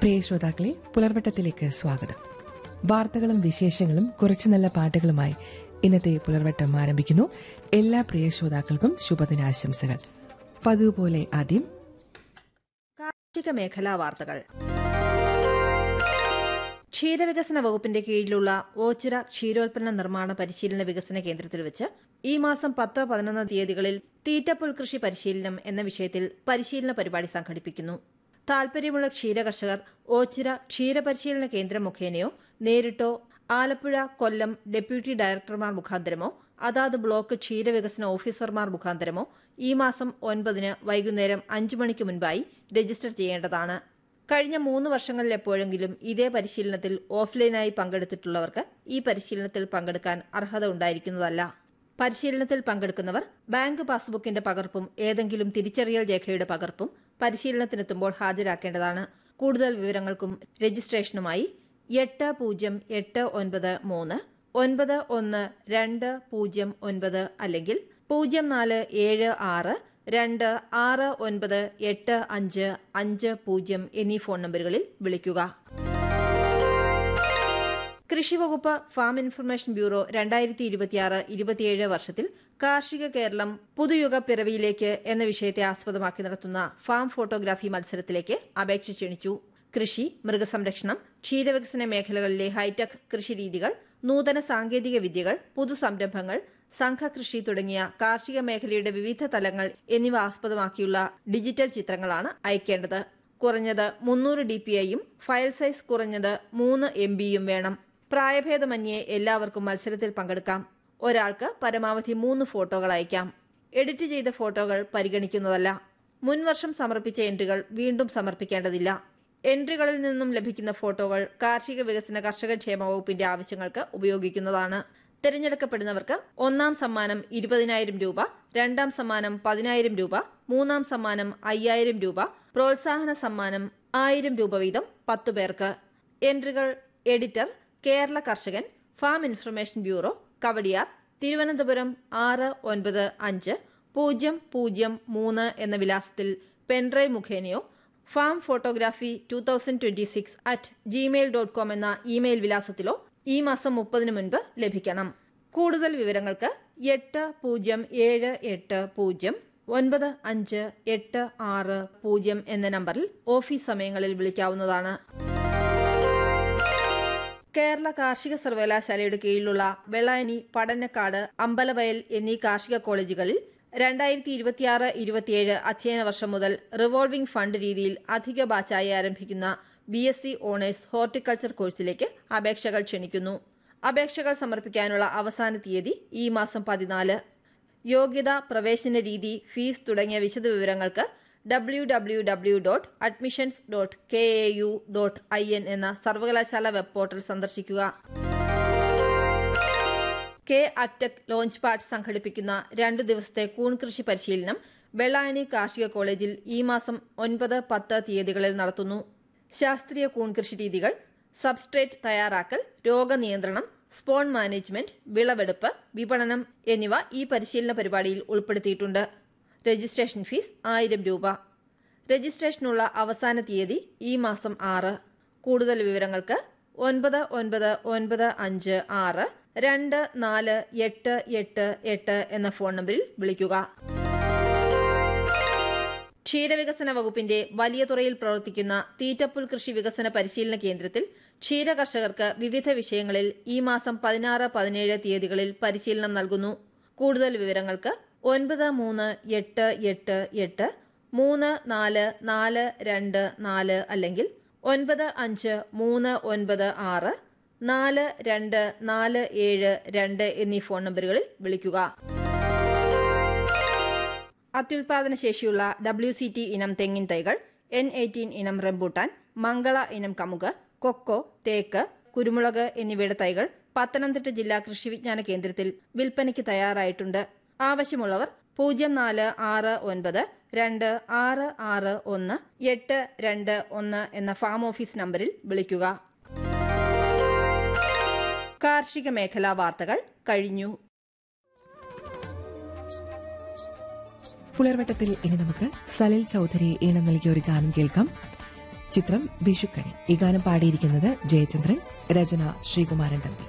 പ്രിയ ശ്രോതാക്കളെ പുലർവട്ടത്തിലേക്ക് സ്വാഗതം വാർത്തകളും വിശേഷങ്ങളും കുറച്ചു നല്ല പാട്ടുകളുമായി ഇന്നത്തെ പുലർവട്ടം ആരംഭിക്കുന്നു എല്ലാ പ്രിയ ശ്രോതാക്കൾക്കും ശുഭദിനാശംസകൾ പതിവ് പോലെ ആദ്യം കാർഷിക മേഖലാ വാർത്തകൾ ക്ഷീരവികസന വകുപ്പിന്റെ കീഴിലുള്ള ഓച്ചിറ ക്ഷീരോൽപ്പന്ന നിർമ്മാണ പരിശീലന വികസന കേന്ദ്രത്തിൽ വെച്ച് ഈ മാസം പത്ത് പതിനൊന്ന് തീയതികളിൽ തീറ്റപ്പുൽ കൃഷി പരിശീലനം എന്ന വിഷയത്തിൽ പരിശീലന പരിപാടി സംഘടിപ്പിക്കുന്നു താൽപര്യമുള്ള ക്ഷീരകർഷകർ ഓച്ചിറ ക്ഷീരപരിശീലന കേന്ദ്രം മുഖേനയോ നേരിട്ടോ ആലപ്പുഴ കൊല്ലം ഡെപ്യൂട്ടി ഡയറക്ടർമാർ മുഖാന്തരമോ അതാത് ബ്ലോക്ക് ക്ഷീരവികസന ഓഫീസർമാർ മുഖാന്തരമോ ഈ മാസം ഒൻപതിന് വൈകുന്നേരം അഞ്ചു മണിക്ക് മുൻപായി രജിസ്റ്റർ ചെയ്യേണ്ടതാണ് കഴിഞ്ഞ മൂന്ന് വർഷങ്ങളിൽ എപ്പോഴെങ്കിലും ഇതേ പരിശീലനത്തിൽ ഓഫ്ലൈനായി പങ്കെടുത്തിട്ടുള്ളവർക്ക് ഈ പരിശീലനത്തിൽ പങ്കെടുക്കാൻ അർഹത ഉണ്ടായിരിക്കുന്നതല്ല പരിശീലനത്തിൽ പങ്കെടുക്കുന്നവർ ബാങ്ക് പാസ്ബുക്കിന്റെ പകർപ്പും ഏതെങ്കിലും തിരിച്ചറിയൽ രേഖയുടെ പകർപ്പും പരിശീലനത്തിനെത്തുമ്പോൾ ഹാജരാക്കേണ്ടതാണ് കൂടുതൽ വിവരങ്ങൾക്കും രജിസ്ട്രേഷനുമായി എട്ട് പൂജ്യം എട്ട് ഒൻപത് മൂന്ന് ഒൻപത് ഒന്ന് രണ്ട് പൂജ്യം ഒൻപത് അല്ലെങ്കിൽ പൂജ്യം നാല് ഏഴ് ആറ് രണ്ട് ആറ് ഒൻപത് എട്ട് അഞ്ച് അഞ്ച് പൂജ്യം എന്നീ ഫോൺ നമ്പറുകളിൽ വിളിക്കുക കൃഷിവകുപ്പ് ഫാം ഇൻഫർമേഷൻ ബ്യൂറോ രണ്ടായിരത്തി ഇരുപത്തിയാറ് ഇരുപത്തിയേഴ് വർഷത്തിൽ കാർഷിക കേരളം പുതുയുഗ പിറവിയിലേക്ക് എന്ന വിഷയത്തെ ആസ്പദമാക്കി നടത്തുന്ന ഫാം ഫോട്ടോഗ്രാഫി മത്സരത്തിലേക്ക് അപേക്ഷ ക്ഷണിച്ചു കൃഷി മൃഗസംരക്ഷണം ക്ഷീരവികസന മേഖലകളിലെ ഹൈടെക് കൃഷിരീതികൾ നൂതന സാങ്കേതിക വിദ്യകൾ പുതുസംരംഭങ്ങൾ സംഘകൃഷി തുടങ്ങിയ കാർഷിക മേഖലയുടെ വിവിധ തലങ്ങൾ എന്നിവ ആസ്പദമാക്കിയുള്ള ഡിജിറ്റൽ ചിത്രങ്ങളാണ് അയക്കേണ്ടത് കുറഞ്ഞത് മുന്നൂറ് ഡി പി ഐയും ഫയൽ സൈസ് കുറഞ്ഞത് മൂന്ന് എം ബിയും വേണം പ്രായഭേദമന്യേ എല്ലാവർക്കും മത്സരത്തിൽ പങ്കെടുക്കാം ഒരാൾക്ക് പരമാവധി മൂന്ന് ഫോട്ടോകൾ അയക്കാം എഡിറ്റ് ചെയ്ത ഫോട്ടോകൾ പരിഗണിക്കുന്നതല്ല മുൻവർഷം സമർപ്പിച്ച എൻട്രികൾ വീണ്ടും സമർപ്പിക്കേണ്ടതില്ല എൻട്രികളിൽ നിന്നും ലഭിക്കുന്ന ഫോട്ടോകൾ കാർഷിക വികസന കർഷക ക്ഷേമ വകുപ്പിന്റെ ആവശ്യങ്ങൾക്ക് ഉപയോഗിക്കുന്നതാണ് തിരഞ്ഞെടുക്കപ്പെടുന്നവർക്ക് ഒന്നാം സമ്മാനം ഇരുപതിനായിരം രൂപ രണ്ടാം സമ്മാനം പതിനായിരം രൂപ മൂന്നാം സമ്മാനം അയ്യായിരം രൂപ പ്രോത്സാഹന സമ്മാനം ആയിരം രൂപ വീതം പത്തു പേർക്ക് എൻട്രികൾ editor Kerala Karshakan farm information bureau Kawdiar Thiruvananthapuram ആറ് ഒൻപത് അഞ്ച് പൂജ്യം പൂജ്യം മൂന്ന് എന്ന വിലാസത്തിൽ പെൻഡ്രൈവ് മുഖേനയോ farm photography two thousand twenty six at Gmail dot com എന്ന ഇമെയിൽ വിലാസത്തിലോ ഈ മാസം മുപ്പതിന് മുൻപ് ലഭിക്കണം കൂടുതൽ വിവരങ്ങൾക്ക് എട്ട് പൂജ്യം ഏഴ് എട്ട് പൂജ്യം ഒൻപത് അഞ്ച് എട്ട് ആറ് പൂജ്യം എന്ന നമ്പറിൽ ഓഫീസ് സമയങ്ങളിൽ വിളിക്കാവുന്നതാണ് കേരള കാർഷിക സർവകലാശാലയുടെ കീഴിലുള്ള വെള്ളായണി പടന്നക്കാട് അമ്പലവയൽ എന്നീ കാർഷിക കോളേജുകളിൽ രണ്ടായിരത്തി ഇരുപത്തിയാറ് ഇരുപത്തിയേഴ് അധ്യയന വർഷം മുതൽ റിവോൾവിംഗ് ഫണ്ട് രീതിയിൽ അധിക ബാച്ചായി ആരംഭിക്കുന്ന B S C honours horticulture കോഴ്സിലേക്ക് അപേക്ഷകൾ ക്ഷണിക്കുന്നു അപേക്ഷകൾ സമർപ്പിക്കാനുള്ള അവസാന തീയതി ഈ മാസം പതിനാല് യോഗ്യത പ്രവേശന രീതി ഫീസ് തുടങ്ങിയ വിശദവിവരങ്ങൾക്ക് W W W dot admissions dot K A U dot I N എന്ന സർവകലാശാല വെബ് പോർട്ടൽ സന്ദർശിക്കുക കെ അക്ടെക് ലോഞ്ച് പാഡ് സംഘടിപ്പിക്കുന്ന രണ്ടു ദിവസത്തെ കൂൺ കൃഷി പരിശീലനം വെള്ളായണി കാർഷിക കോളേജിൽ ഈ മാസം ഒൻപത് പത്ത് തീയതികളിൽ നടത്തുന്നു ശാസ്ത്രീയ കൂൺ കൃഷി രീതികൾ സബ്സ്ട്രേറ്റ് തയ്യാറാക്കൽ രോഗനിയന്ത്രണം സ്പോൺ മാനേജ്മെന്റ് വിളവെടുപ്പ് വിപണനം എന്നിവ ഈ പരിശീലന പരിപാടിയിൽ ഉൾപ്പെടുത്തിയിട്ടുണ്ട് രജിസ്ട്രേഷൻ ഫീസ് ആയിരം രൂപ രജിസ്ട്രേഷനുള്ള അവസാന തീയതി ഈ മാസം ആറ് കൂടുതൽ വിവരങ്ങൾക്ക് ഒൻപത് ഒൻപത് ഒൻപത് അഞ്ച് ആറ് രണ്ട് നാല് എട്ട് എട്ട് എട്ട് എന്ന ഫോൺ നമ്പറിൽ വിളിക്കുക ക്ഷീരവികസന വകുപ്പിന്റെ വലിയ തുറയിൽ പ്രവർത്തിക്കുന്ന തീറ്റപ്പുൽ കൃഷി വികസന പരിശീലന കേന്ദ്രത്തിൽ ക്ഷീര കർഷകർക്ക് വിവിധ വിഷയങ്ങളിൽ ഈ മാസം പതിനാറ് പതിനേഴ് തീയതികളിൽ പരിശീലനം നൽകുന്നു കൂടുതൽ വിവരങ്ങൾക്ക് ഒൻപത് മൂന്ന് എട്ട് എട്ട് എട്ട് മൂന്ന് നാല് നാല് രണ്ട് നാല് അല്ലെങ്കിൽ ഒൻപത് അഞ്ച് മൂന്ന് ഒൻപത് ആറ് നാല് രണ്ട് നാല് ഏഴ് രണ്ട് എന്നീ ഫോൺ നമ്പറുകളിൽ വിളിക്കുക അത്യുൽപാദന ശേഷിയുള്ള ഡബ്ല്യു സി ടി ഇനം തെങ്ങിൻ തൈകൾ എൻ എയ്റ്റീൻ ഇനം റംബൂട്ടാൻ മംഗള ഇനം കമുക് കൊക്കോ തേക്ക് കുരുമുളക് എന്നിവയുടെ തൈകൾ പത്തനംതിട്ട ജില്ലാ കൃഷി വിജ്ഞാന കേന്ദ്രത്തിൽ വിൽപ്പനയ്ക്ക് തയ്യാറായിട്ടുണ്ട് ആവശ്യമുള്ളവർ പൂജ്യം നാല് ആറ് ഒൻപത് രണ്ട് ആറ് ആറ് ഒന്ന് എട്ട് രണ്ട് ഒന്ന് എന്ന ഫാം ഓഫീസ് നമ്പറിൽ വിളിക്കുക കാർഷിക മേഖലാ വാർത്തകൾ കഴിഞ്ഞു പുലർവട്ടത്തിൽ ഇനി നമുക്ക് സലിൽ ചൌധരി ഈണം നൽകിയ ഒരു ഗാനം കേൾക്കാം ചിത്രം വിഷുക്കണി ഈ ഗാനം പാടിയിരിക്കുന്നത് ജയചന്ദ്രൻ രചന ശ്രീകുമാരൻ തമ്പി